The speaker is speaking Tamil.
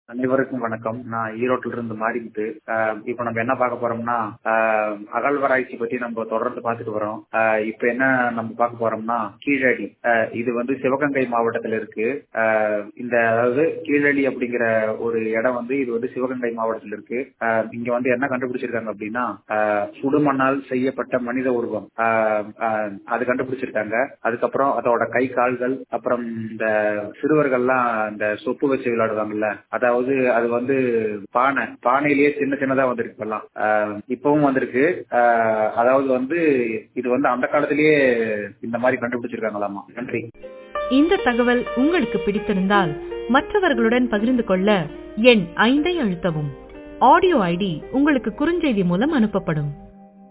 அனைவருக்கும் வணக்கம் நான் ஈரோட்டில இருந்து மாறிக்கிட்டு இப்போ நம்ம என்ன பார்க்க போறோம்னா ஆஹ் அகழ்வாராய்ச்சி பத்தி நம்ம தொடர்ந்து பார்த்துட்டு வரோம் ஆஹ் இப்போ என்ன நம்ம பார்க்க போறோம்னா கீழடி ஆஹ் இது வந்து சிவகங்கை மாவட்டத்தில் இருக்கு ஆஹ் இந்த அதாவது கீழடி அப்படிங்கிற ஒரு இடம் வந்து இது வந்து சிவகங்கை மாவட்டத்தில் இருக்கு ஆஹ் இங்க வந்து என்ன கண்டுபிடிச்சிருக்காங்க அப்படின்னா ஆஹ் சுடுமண்ணால் செய்யப்பட்ட மனித உருவம் ஆஹ் ஆஹ் அது கண்டுபிடிச்சிருக்காங்க அதுக்கப்புறம் அதோட கை கால்கள் அப்புறம் இந்த சிறுவர்கள்லாம் இந்த சொப்பு வச்சு விளையாடுவாங்கல்ல அதாவது அது வந்து பானை பானையிலேயே சின்ன சின்னதா வந்திருக்கு இப்பெல்லாம் ஆஹ் இப்பவும் வந்திருக்கு ஆஹ் அதாவது வந்து இது வந்து அந்த காலத்திலேயே இந்த மாதிரி கண்டுபிடிச்சிருக்காங்களாமா நன்றி இந்த தகவல் உங்களுக்கு பிடித்திருந்தால் மற்றவர்களுடன் பகிர்ந்து கொள்ள எண் ஐந்தை அழுத்தவும் ஆடியோ ஐடி உங்களுக்கு குறுஞ்செய்தி மூலம் அனுப்பப்படும்